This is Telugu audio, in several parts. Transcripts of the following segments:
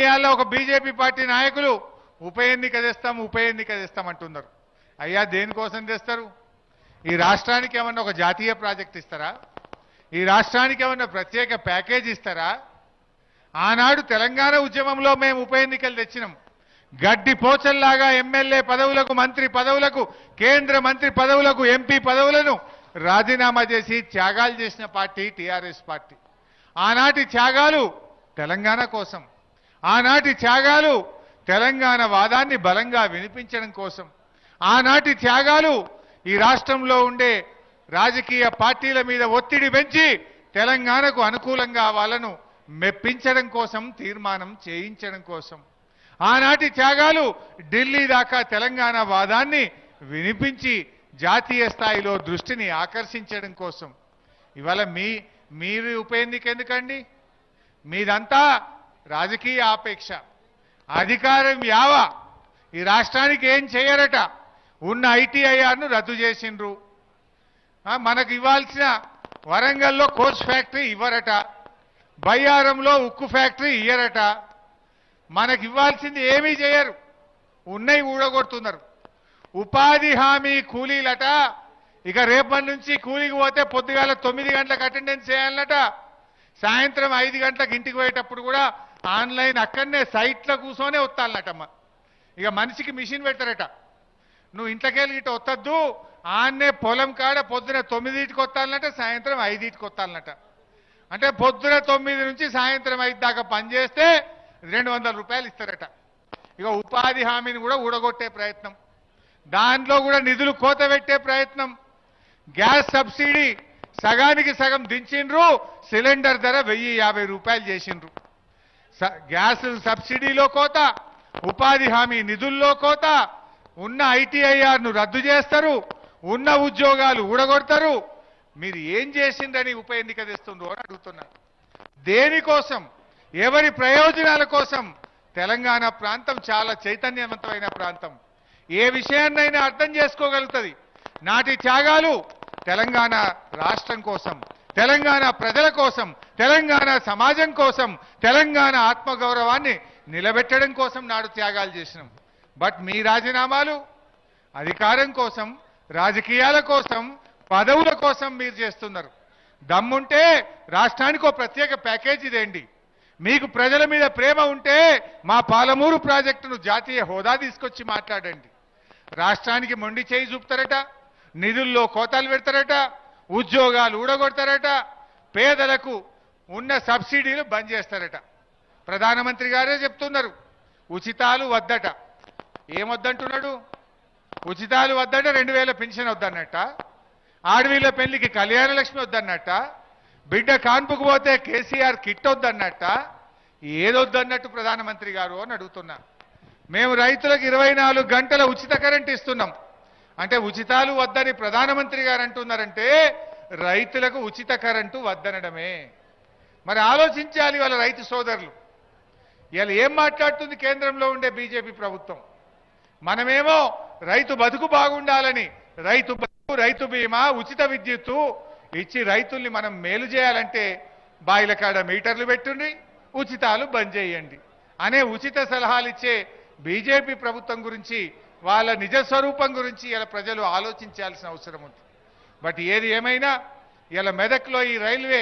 ఇవాళ ఒక బీజేపీ పార్టీ నాయకులు ఉప ఎన్నిక తెస్తాం ఉప ఎన్నిక తెస్తాం అంటున్నారు అయ్యా దేనికోసం తెస్తారు ఈ రాష్ట్రానికి ఏమన్నా ఒక జాతీయ ప్రాజెక్ట్ ఇస్తారా ఈ రాష్ట్రానికి ఏమన్నా ప్రత్యేక ప్యాకేజ్ ఇస్తారా ఆనాడు తెలంగాణ ఉద్యమంలో మేము ఉప ఎన్నికలు తెచ్చినాం గడ్డి పోచల్లాగా ఎమ్మెల్యే పదవులకు మంత్రి పదవులకు కేంద్ర మంత్రి పదవులకు ఎంపీ పదవులను రాజీనామా చేసి త్యాగాలు చేసిన పార్టీ టీఆర్ఎస్ పార్టీ ఆనాటి త్యాగాలు తెలంగాణ కోసం ఆనాటి త్యాగాలు తెలంగాణ వాదాన్ని బలంగా వినిపించడం కోసం ఆనాటి త్యాగాలు ఈ రాష్ట్రంలో ఉండే రాజకీయ పార్టీల మీద ఒత్తిడి పెంచి తెలంగాణకు అనుకూలంగా వాళ్ళను మెప్పించడం కోసం తీర్మానం చేయించడం కోసం ఆనాటి త్యాగాలు ఢిల్లీ దాకా తెలంగాణ వాదాన్ని వినిపించి జాతీయ స్థాయిలో దృష్టిని ఆకర్షించడం కోసం ఇవాళ మీ మీరు ఉప ఎన్నిక ఎందుకండి మీదంతా రాజకీయ ఆపేక్ష అధికారం యావ ఈ రాష్ట్రానికి ఏం చేయరట ఉన్న ఐటీఐఆర్ను రద్దు చేసిండ్రు ఆ, మనకు ఇవ్వాల్సిన వరంగల్లో కోచ్ ఫ్యాక్టరీ ఇవ్వరట బయ్యారంలో ఉక్కు ఫ్యాక్టరీ ఇయ్యరట మనకి ఇవ్వాల్సింది ఏమీ చేయరు ఉన్నవి ఊడగొడుతున్నారు ఉపాధి హామీ కూలీలట ఇక రేపటి నుంచి కూలీకి పోతే పొద్దుగాల తొమ్మిది గంటలకు అటెండెన్స్ చేయాలట సాయంత్రం ఐదు గంటలకు ఇంటికి పోయేటప్పుడు కూడా ఆన్లైన్ అక్కడనే సైట్లో కూర్చొనే వస్తాలనటమ్మ ఇక మనిషికి మిషన్ పెట్టారట నువ్వు ఇంట్లోకెళ్ళి ఇటు వత్తద్దు ఆన్నే పొలం కాడ పొద్దున తొమ్మిదింటికి వస్తాలనట సాయంత్రం ఐదింటికి వస్తాలనట అంటే పొద్దున తొమ్మిది నుంచి సాయంత్రం ఐదు దాకా పనిచేస్తే రెండు వందల రూపాయలు ఇస్తారట ఇక ఉపాధి హామీని కూడా ఊడగొట్టే ప్రయత్నం దాంట్లో కూడా నిధులు కోత పెట్టే ప్రయత్నం గ్యాస్ సబ్సిడీ సగానికి సగం దించిండ్రు సిలిండర్ ధర వెయ్యి యాభై రూపాయలు చేసిండ్రు స- గ్యాస్ సబ్సిడీలో కోత ఉపాధి హామీ నిధుల్లో కోత ఉన్న ఐటీఐఆర్ను రద్దు చేస్తారు ఉన్న ఉద్యోగాలు ఊడగొడతారు మీరు ఏం చేసిండ్రని ఉప ఎన్నిక తెస్తుండ్రు అని అడుగుతున్నారు దేనికోసం ఎవరి ప్రయోజనాల కోసం తెలంగాణ ప్రాంతం చాలా చైతన్యవంతమైన ప్రాంతం ఏ విషయాన్నైనా అర్థం చేసుకోగలుగుతుంది నాటి త్యాగాలు తెలంగాణ రాష్ట్రం కోసం తెలంగాణ ప్రజల కోసం తెలంగాణ సమాజం కోసం తెలంగాణ ఆత్మగౌరవాన్ని నిలబెట్టడం కోసం నాడు త్యాగాలు చేసినాం బట్ మీ రాజీనామాలు అధికారం కోసం రాజకీయాల కోసం పదవుల కోసం మీరు చేస్తున్నారు దమ్ముంటే రాష్ట్రానికి ఒక ప్రత్యేక ప్యాకేజీ ఇదేండి మీకు ప్రజల మీద ప్రేమ ఉంటే మా పాలమూరు ప్రాజెక్టును జాతీయ హోదా తీసుకొచ్చి మాట్లాడండి రాష్ట్రానికి మొండి చేయి చూపుతారట నిధుల్లో కోతాలు పెడతారట ఉద్యోగాలు ఊడగొడతారట పేదలకు ఉన్న సబ్సిడీలు బంద్ చేస్తారట ప్రధానమంత్రి గారే చెప్తున్నారు ఉచితాలు వద్దట ఏమొద్దంటున్నాడు ఉచితాలు వద్దట రెండు వేల పెన్షన్ వద్దన్నట్ట ఆడవీళ్ళ పెళ్లికి కళ్యాణ లక్ష్మి వద్దన్నట్ట బిడ్డ కాన్పుకు పోతే కేసీఆర్ కిట్ వద్దన్నట్ట ఏదొద్దన్నట్టు ప్రధానమంత్రి గారు అని అడుగుతున్నా మేము రైతులకు ఇరవై నాలుగు గంటల ఉచిత కరెంట్ ఇస్తున్నాం అంటే ఉచితాలు వద్దని ప్రధానమంత్రి గారు అంటున్నారంటే రైతులకు ఉచిత కరెంటు వద్దనడమే మరి ఆలోచించాలి వాళ్ళ రైతు సోదరులు ఇవాళ ఏం మాట్లాడుతుంది కేంద్రంలో ఉండే బీజేపీ ప్రభుత్వం మనమేమో రైతు బతుకు బాగుండాలని రైతు బతుకు రైతు బీమా ఉచిత విద్యుత్తు ఇచ్చి రైతుల్ని మనం మేలు చేయాలంటే బాయిల కాడ మీటర్లు పెట్టుండి ఉచితాలు బంద్ చేయండి అనే ఉచిత సలహాలు ఇచ్చే బీజేపీ ప్రభుత్వం గురించి వాళ్ళ నిజ స్వరూపం గురించి ఇలా ప్రజలు ఆలోచించాల్సిన అవసరం ఉంది బట్ ఏది ఏమైనా ఇలా మెదక్లో ఈ రైల్వే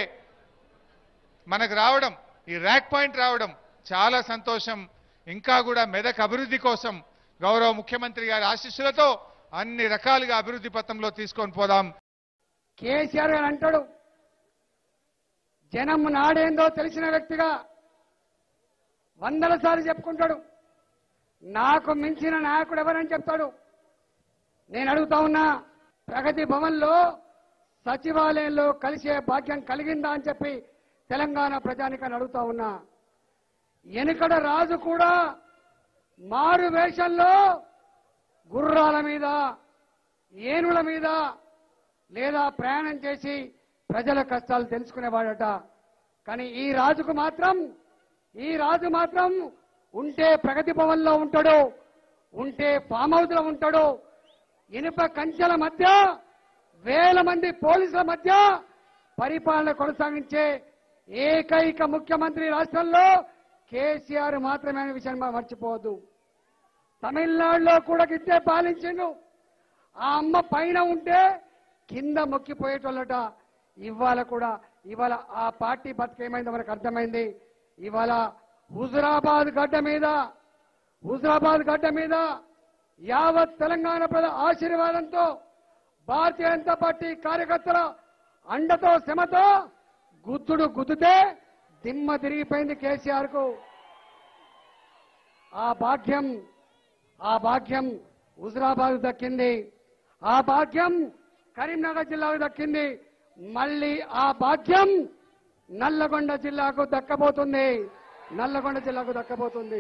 మనకు రావడం ఈ ర్యాక్ పాయింట్ రావడం చాలా సంతోషం ఇంకా కూడా మెదక్ అభివృద్ధి కోసం గౌరవ ముఖ్యమంత్రి గారి ఆశీస్సులతో అన్ని రకాలుగా అభివృద్ధి పథంలో తీసుకొని పోదాం కేసీఆర్ గారు అంటాడు జనం నాడేందో తెలిసిన వ్యక్తిగా వందల సార్లు చెప్పుకుంటాడు నాకు మించిన నాయకుడు ఎవరని చెప్తాడు నేను అడుగుతా ఉన్నా ప్రగతి భవన్లో సచివాలయంలో కలిసే భాగ్యం కలిగిందా అని చెప్పి తెలంగాణ ప్రజానికాన్ని అడుగుతా ఉన్నా ఎనుకడ రాజు కూడా మారు వేషంలో గుర్రాల మీద ఏనుల మీద లేదా ప్రయాణం చేసి ప్రజల కష్టాలు తెలుసుకునేవాడట కానీ ఈ రాజుకు మాత్రం ఈ రాజు మాత్రం ఉంటే ప్రగతి భవన్లో ఉంటాడు ఉంటే ఫామ్ హౌస్ లో ఉంటాడు ఇనుప కంచెల మధ్య వేల మంది పోలీసుల మధ్య పరిపాలన కొనసాగించే ఏకైక ముఖ్యమంత్రి రాష్ట్రంలో కేసీఆర్ మాత్రమే అనే విషయాన్ని మనం మర్చిపోవద్దు తమిళనాడులో కూడా గిట్టే పాలించిండు ఆ అమ్మ పైన ఉంటే కింద మొక్కిపోయేటోళ్ళట ఇవాళ కూడా ఇవాళ ఆ పార్టీ బతికేమైందో మనకు అర్థమైంది ఇవాళ హుజురాబాద్ గడ్డ మీద హుజురాబాద్ గడ్డ మీద యావత్ తెలంగాణ ప్రజల ఆశీర్వాదంతో భారతీయ జనతా పార్టీ కార్యకర్తల అండతో శ్రమతో గుద్దుడు గుద్దుతే దిమ్మ తిరిగిపోయింది కేసీఆర్ కు ఆ భాగ్యం ఆ భాగ్యం హుజురాబాద్ దక్కింది ఆ భాగ్యం కరీంనగర్ జిల్లాకు దక్కింది మళ్ళీ ఆ భాగ్యం నల్లగొండ జిల్లాకు దక్కబోతుంది నల్లగొండ జిల్లాకు దక్కబోతుంది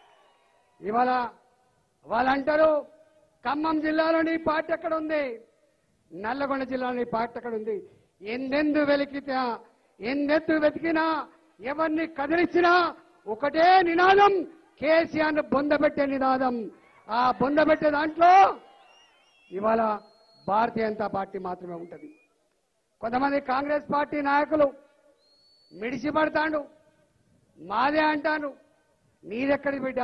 ఇవాళ వాళ్ళంటారు ఖమ్మం జిల్లాలో నీ పార్టీ ఎక్కడ ఉంది నల్లగొండ జిల్లాలో నీ పార్టీ ఎక్కడ ఉంది ఎందెందు వెలికితే ఎందెందు వెతికినా ఎవరిని కదిలించినా ఒకటే నినాదం కేసీఆర్ బొందబెట్టే నినాదం ఆ బొందబెట్టే దాంట్లో ఇవాళ భారతీయ జనతా పార్టీ మాత్రమే ఉంటది కొంతమంది కాంగ్రెస్ పార్టీ నాయకులు మిడిసి పడతాడు మాదే అంటాను నీదెక్కడి బిడ్డ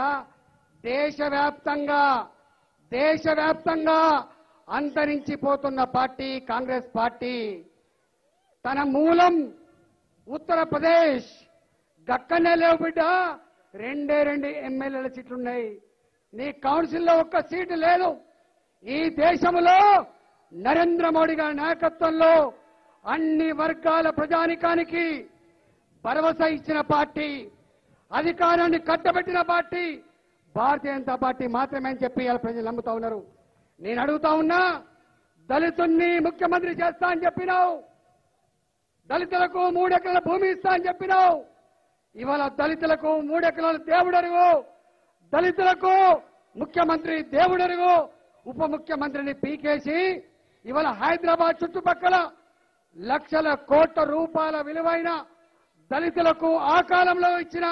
దేశవ్యాప్తంగా దేశవ్యాప్తంగా అంతరించిపోతున్న పార్టీ కాంగ్రెస్ పార్టీ తన మూలం ఉత్తరప్రదేశ్ గక్కనే లేవు బిడ్డ రెండే రెండు ఎమ్మెల్యేల సీట్లున్నాయి నీ కౌన్సిల్లో ఒక్క సీటు లేదు ఈ దేశంలో నరేంద్ర మోడీ గారి నాయకత్వంలో అన్ని వర్గాల ప్రజానికానికి భరోసా ఇచ్చిన పార్టీ అధికారాన్ని కట్టబెట్టిన పార్టీ భారతీయ జనతా పార్టీ మాత్రమే అని చెప్పి ఇలా ప్రజలు నమ్ముతా ఉన్నారు నేను అడుగుతా ఉన్నా దళితుణ్ణి ముఖ్యమంత్రి చేస్తా అని చెప్పినావు దళితులకు మూడెకరాల భూమి ఇస్తా అని చెప్పినావు ఇవాళ దళితులకు మూడెకరాల దేవుడరుగు దళితులకు ముఖ్యమంత్రి దేవుడరుగు ఉప ముఖ్యమంత్రిని పీకేసి ఇవాళ హైదరాబాద్ చుట్టుపక్కల లక్షల కోట్ల రూపాయల విలువైన దళితులకు ఆ కాలంలో ఇచ్చిన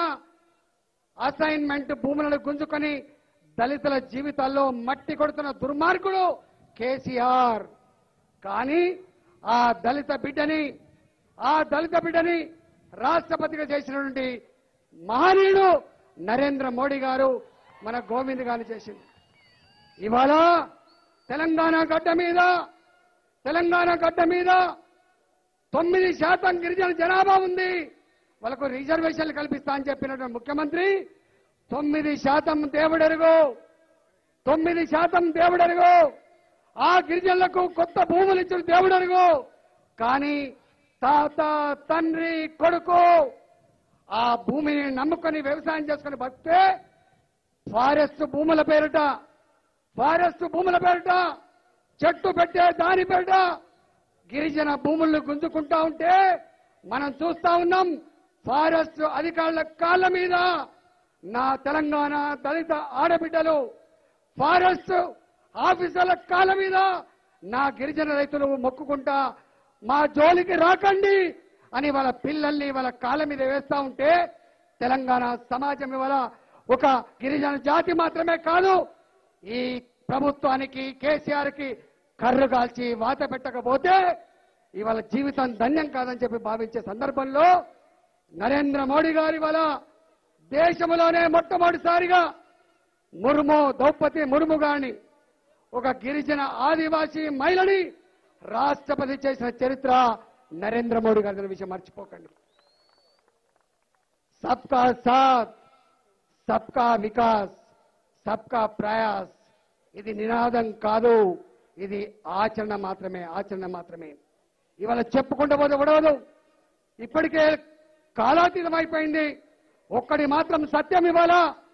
అసైన్మెంట్ భూములను గుంజుకొని దళితుల జీవితాల్లో మట్టి కొడుతున్న దుర్మార్గుడు కేసీఆర్ కానీ ఆ దళిత బిడ్డని ఆ దళిత బిడ్డని రాష్ట్రపతిగా చేసినటువంటి మహనీయుడు నరేంద్ర మోడీ గారు మన గోవింద్ గారిని చేసింది ఇవాళ తెలంగాణ గడ్డ మీద తెలంగాణ గడ్డ మీద తొమ్మిది శాతం గిరిజన జనాభా ఉంది వాళ్ళకు రిజర్వేషన్లు కల్పిస్తా అని చెప్పినటువంటి ముఖ్యమంత్రి తొమ్మిది శాతం దేవుడెరుగు తొమ్మిది శాతం దేవుడెరుగు ఆ గిరిజనులకు కొత్త భూములు ఇచ్చిన దేవుడెరుగు కానీ తాత తండ్రి కొడుకు ఆ భూమిని నమ్ముకొని వ్యవసాయం చేసుకుని బతికే ఫారెస్ట్ భూముల పేరిట ఫారెస్ట్ భూముల పేరిట చెట్టు పెట్టే దాని పేరిట గిరిజన భూములను గుంజుకుంటా ఉంటే మనం చూస్తా ఉన్నాం ఫారెస్ట్ అధికారుల కాళ్ళ మీద నా తెలంగాణ దళిత ఆడబిడ్డలు ఫారెస్ట్ ఆఫీసర్ల కాళ్ళ మీద నా గిరిజన రైతులు మొక్కుకుంటా మా జోలికి రాకండి అని వాళ్ళ పిల్లల్ని వాళ్ళ కాళ్ళ మీద వేస్తా ఉంటే తెలంగాణ సమాజం ఇవాళ ఒక గిరిజన జాతి మాత్రమే కాదు ఈ ప్రభుత్వానికి కేసీఆర్ కి కర్రు కాల్చి వాత పెట్టకపోతే ఇవాళ జీవితం ధన్యం కాదని చెప్పి భావించే సందర్భంలో నరేంద్ర మోడీ గారి ఇవాళ దేశంలోనే మొట్టమొదటిసారిగా ముర్ము ద్రౌపది ముర్ము గారిని ఒక గిరిజన ఆదివాసీ మహిళని రాష్ట్రపతి చేసిన చరిత్ర నరేంద్ర మోడీ గారి అనే విషయం మర్చిపోకండి సబ్కా సాత్ సబ్కా వికాస్ సబ్కా ప్రయాస్ ఇది నినాదం కాదు ఇది ఆచరణ మాత్రమే ఆచరణ మాత్రమే ఇవాళ చెప్పుకుంటూ పోతే ఉడవదు ఇప్పటికే కాలాతీతం అయిపోయింది ఒక్కడి మాత్రం సత్యం ఇవాళ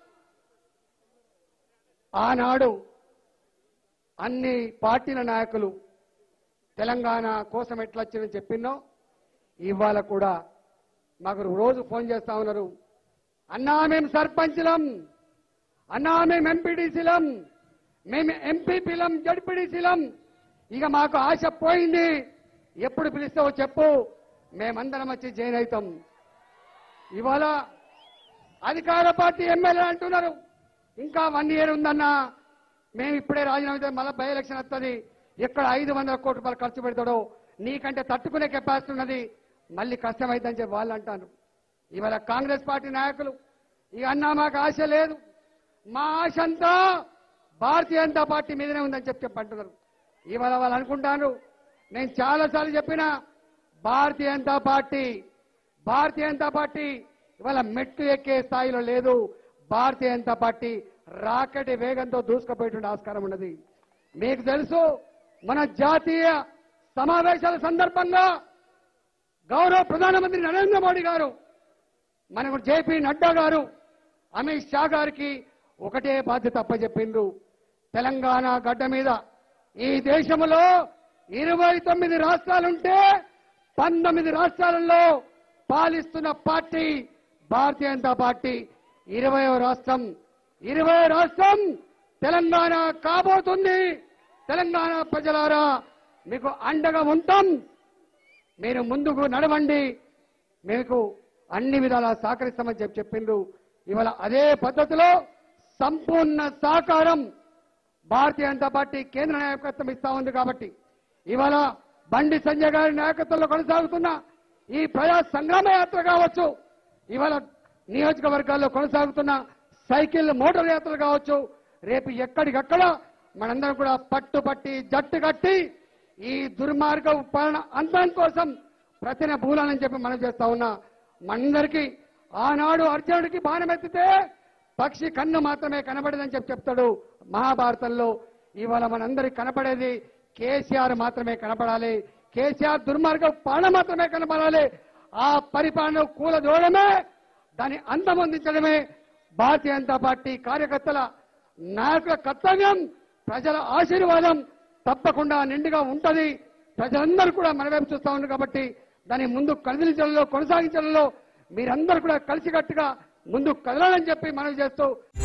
ఆనాడు అన్ని పార్టీల నాయకులు తెలంగాణ కోసం ఎట్లా వచ్చిందని చెప్పినో ఇవాళ కూడా మాకు రోజు ఫోన్ చేస్తా ఉన్నారు అన్నా మేము సర్పంచ్లం అన్నా మేము ఎంపీడీసీలం మేము ఎంపీపీలం జడ్పీడీసీలం ఇక మాకు ఆశ పోయింది ఎప్పుడు పిలుస్తావో చెప్పు మేమందరం వచ్చి జాయిన్ అవుతాం ఇవాళ అధికార పార్టీ ఎమ్మెల్యే అంటున్నారు ఇంకా వన్ ఇయర్ ఉందన్నా మేము ఇప్పుడే రాజీనామా చేస్తే మళ్ళీ బై ఎలక్షన్ వస్తుంది ఎక్కడ ఐదు వందల కోట్ల రూపాయలు ఖర్చు పెడతాడో నీకంటే తట్టుకునే కెపాసిటీ ఉన్నది మళ్ళీ కష్టమైందని చెప్పి వాళ్ళు అంటారు ఇవాళ కాంగ్రెస్ పార్టీ నాయకులు ఇక అన్నా మాకు ఆశ లేదు మా ఆశ అంతా భారతీయ జనతా పార్టీ మీదనే ఉందని చెప్పి చెప్పంటున్నారు ఇవాళ వాళ్ళు అనుకుంటారు నేను చాలాసార్లు చెప్పిన భారతీయ జనతా పార్టీ భారతీయ జనతా పార్టీ ఇవాళ మెట్టు ఎక్కే స్థాయిలో లేదు భారతీయ జనతా పార్టీ రాకెట్ వేగంతో దూసుకుపోయేటువంటి ఆస్కారం ఉన్నది మీకు తెలుసు మన జాతీయ సమావేశాల సందర్భంగా గౌరవ ప్రధానమంత్రి నరేంద్ర మోడీ గారు మనకు జేపీ నడ్డా గారు అమిత్ షా గారికి ఒకటే బాధ్యత అప్పచెప్పిండ్రు తెలంగాణ గడ్డ మీద ఈ దేశంలో ఇరవై తొమ్మిది రాష్ట్రాలుంటే పంతొమ్మిది రాష్ట్రాలలో పాలిస్తున్న పార్టీ భారతీయ జనతా పార్టీ ఇరవయో రాష్ట్రం ఇరవై రాష్ట్రం తెలంగాణ కాబోతుంది తెలంగాణ ప్రజలారా మీకు అండగా ఉంటాం మీరు ముందుకు నడవండి మీకు అన్ని విధాలా సహకరిస్తామని చెప్పి చెప్పిండ్రు ఇవాళ అదే పద్ధతిలో సంపూర్ణ సహకారం భారతీయ జనతా పార్టీ కేంద్ర నాయకత్వం ఇస్తా ఉంది కాబట్టి ఇవాళ బండి సంజయ్ గారి నాయకత్వంలో కొనసాగుతున్న ఈ ప్రజా సంగ్రామ యాత్ర కావచ్చు ఇవాళ నియోజకవర్గాల్లో కొనసాగుతున్న సైకిల్ మోటార్ యాత్రలు కావచ్చు రేపు ఎక్కడికక్కడ మనందరం కూడా పట్టుపట్టి జట్టు కట్టి ఈ దుర్మార్గ పాలన అంతం కోసం ప్రతిన భూలాలని చెప్పి మనం చేస్తా ఉన్నా మనందరికీ ఆనాడు అర్జునుడికి బాణం ఎత్తితే పక్షి కన్ను మాత్రమే కనబడదని చెప్పి చెప్తాడు మహాభారతంలో ఇవాళ మనందరికి కనపడేది కేసీఆర్ మాత్రమే కనపడాలి కేసీఆర్ దుర్మార్గ పాలన మాత్రమే కనపడాలి ఆ పరిపాలన కూలదోడమే దాన్ని అంతమొందించడమే భారతీయ జనతా పార్టీ కార్యకర్తల నాయకుల కర్తవ్యం ప్రజల ఆశీర్వాదం తప్పకుండా నిండుగా ఉంటది ప్రజలందరూ కూడా మన వైపు చూస్తా ఉన్నారు కాబట్టి దాన్ని ముందు కదిలించడంలో కొనసాగించడంలో మీరందరూ కూడా కలిసికట్టుగా ముందు కదలాలని చెప్పి మనవి చేస్తూ